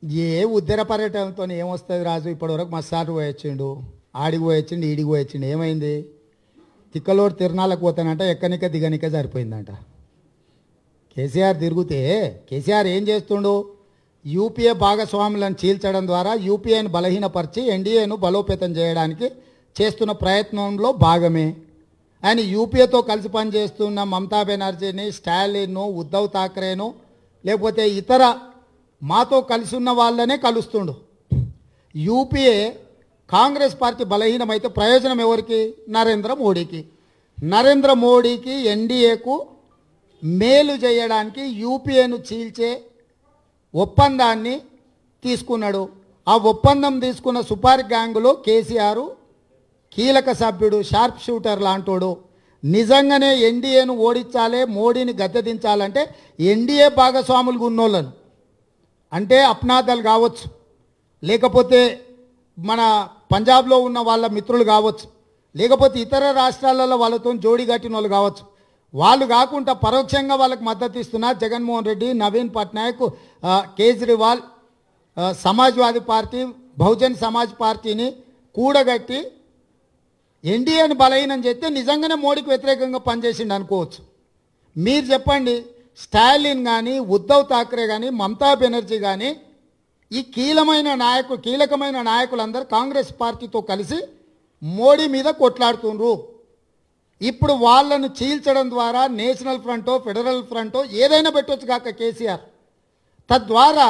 ఏ ఉద్దర పర్యటనతో ఏమొస్తుంది రాజు ఇప్పటివరకు మస్సారు పోయొచ్చిండు ఆడికి పోయొచ్చిండు ఈడికి పోయొచ్చిండు ఏమైంది తిక్కలోడు తిరణాలకు పోతానంట ఎక్కనిక దిగనిక సరిపోయిందంట కేసీఆర్ తిరిగితే కేసీఆర్ ఏం చేస్తుండు యూపీఏ భాగస్వాములను చీల్చడం ద్వారా యూపీఏను బలహీనపరిచి ఎన్డీఏను బలోపేతం చేయడానికి చేస్తున్న ప్రయత్నంలో భాగమే ఆయన యూపీఏతో కలిసి పనిచేస్తున్న మమతా బెనర్జీని స్టాలిన్ను ఉద్ధవ్ థాక్రేను లేకపోతే ఇతర మాతో కలిసి ఉన్న వాళ్ళనే కలుస్తుండు యూపీఏ కాంగ్రెస్ పార్టీ బలహీనమైతే ప్రయోజనం ఎవరికి నరేంద్ర మోడీకి నరేంద్ర మోడీకి ఎన్డీఏకు మేలు చేయడానికి యూపీఏను చీల్చే ఒప్పందాన్ని తీసుకున్నాడు ఆ ఒప్పందం తీసుకున్న సుపారి గ్యాంగులో కేసీఆర్ కీలక సభ్యుడు షార్ప్ షూటర్ లాంటోడు నిజంగానే ఎన్డీఏను ఓడించాలి మోడీని గద్దెదించాలంటే ఎన్డీఏ భాగస్వాములుగా ఉన్నోళ్ళను అంటే అప్నాదల్ కావచ్చు లేకపోతే మన పంజాబ్లో ఉన్న వాళ్ళ మిత్రులు కావచ్చు లేకపోతే ఇతర రాష్ట్రాలలో వాళ్ళతో జోడి కట్టిన వాళ్ళు కావచ్చు వాళ్ళు కాకుండా పరోక్షంగా వాళ్ళకి మద్దతు ఇస్తున్న జగన్మోహన్ రెడ్డి నవీన్ పట్నాయక్ ఆ, కేజ్రీవాల్ ఆ, సమాజ్వాదీ పార్టీ బహుజన్ సమాజ్ పార్టీని కూడగట్టి ఎన్డీఏని బలహీనం చేస్తే నిజంగానే మోడీకి వ్యతిరేకంగా పనిచేసిండు అనుకోవచ్చు మీరు చెప్పండి స్టాలిన్ కానీ ఉద్ధవ్ థాక్రే కానీ మమతా బెనర్జీ కానీ ఈ కీలమైన నాయకులు కీలకమైన నాయకులందరూ కాంగ్రెస్ పార్టీతో కలిసి మోడీ మీద కొట్లాడుతుండ్రు ఇప్పుడు వాళ్ళను చీల్చడం ద్వారా నేషనల్ ఫ్రంటో ఫెడరల్ ఫ్రంటో ఏదైనా పెట్టొచ్చు కాక కేసీఆర్ తద్వారా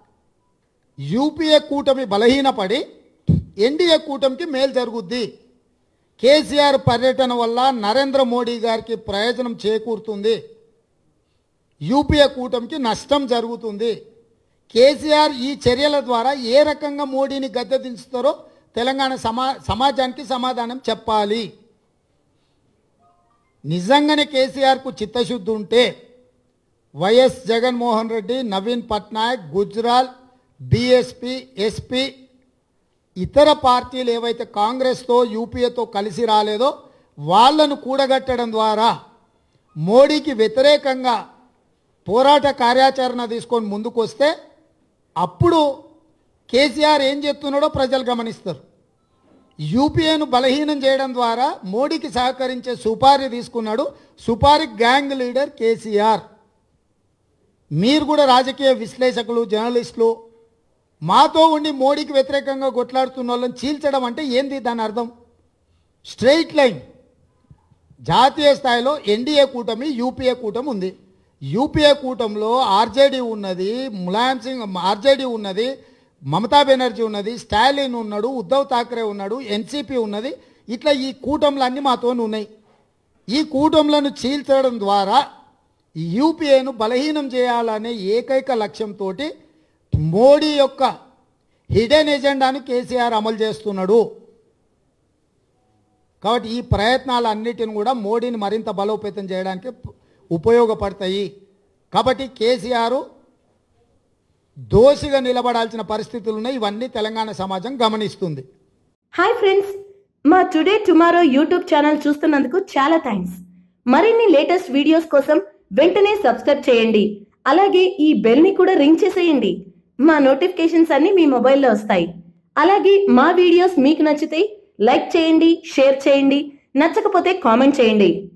యూపీఏ కూటమి బలహీనపడి ఎన్డీఏ కూటమికి మేలు జరుగుద్ది కేసీఆర్ పర్యటన వల్ల నరేంద్ర మోడీ గారికి ప్రయోజనం చేకూరుతుంది యూపీఏ కూటమికి నష్టం జరుగుతుంది కేసీఆర్ ఈ చర్యల ద్వారా ఏ రకంగా మోడీని గద్దె దించుతారో తెలంగాణ సమా సమాజానికి సమాధానం చెప్పాలి నిజంగానే కేసీఆర్కు చిత్తశుద్ధి ఉంటే YS Jaganmohan Reddy Naveen Patnaik Gujral BSP SP ఇతర పార్టీలు ఏవైతే కాంగ్రెస్తో యూపీఏతో కలిసి రాలేదో వాళ్ళను కూడగట్టడం ద్వారా మోడీకి వ్యతిరేకంగా పోరాట కార్యాచరణ తీసుకొని ముందుకు వస్తే అప్పుడు కేసీఆర్ ఏం చెప్తున్నాడో ప్రజలు గమనిస్తారు యూపీఏను బలహీనం చేయడం ద్వారా మోడీకి సహకరించే సుపారీ తీసుకున్నాడు సుపారీ గ్యాంగ్ లీడర్ కేసీఆర్ మీరు కూడా రాజకీయ విశ్లేషకులు జర్నలిస్టులు మాతో ఉండి మోడీకి వ్యతిరేకంగా కొట్లాడుతున్న వాళ్ళని చీల్చడం అంటే ఏంది దాని అర్థం స్ట్రెయిట్ లైన్ జాతీయ స్థాయిలో ఎన్డీఏ కూటమి యూపీఏ కూటమి ఉంది యూపీఏ కూటమిలో ఆర్జేడీ ఉన్నది ములాయం సింగ్ ఆర్జేడీ ఉన్నది మమతా బెనర్జీ ఉన్నది స్టాలిన్ ఉన్నాడు ఉద్ధవ్ థాక్రే ఉన్నాడు ఎన్సీపీ ఉన్నది ఇట్లా ఈ కూటములు అన్నీ మాతో ఉన్నాయి ఈ కూటములను చీల్చడం ద్వారా యూపీఏను బలహీనం చేయాలనే ఏకైక లక్ష్యంతో మోడీ యొక్క హిడెన్ ఎజెండాను కేసీఆర్ అమలు చేస్తున్నాడు కాబట్టి ఈ ప్రయత్నాలన్నిటిని కూడా మోడీని మరింత బలోపేతం చేయడానికి ఉపయోగపడతాయి కాబట్టి కేసీఆర్ దోషిగా నిలబడాల్సిన పరిస్థితులు ఉన్నాయి ఇవన్నీ తెలంగాణ సమాజం గమనిస్తుంది హాయ్ ఫ్రెండ్స్ మా టుడే టుమారో యూట్యూబ్ ఛానల్ చూస్తున్నందుకు చాలా థ్యాంక్స్ మరిన్ని లేటెస్ట్ వీడియోస్ కోసం వెంటనే సబ్స్క్రైబ్ చేయండి అలాగే ఈ బెల్ ని కూడా రింగ్ చేసేయండి మా నోటిఫికేషన్స్ అన్ని మీ మొబైల్లో వస్తాయి అలాగే మా వీడియోస్ మీకు నచ్చితే లైక్ చేయండి షేర్ చేయండి నచ్చకపోతే కామెంట్ చేయండి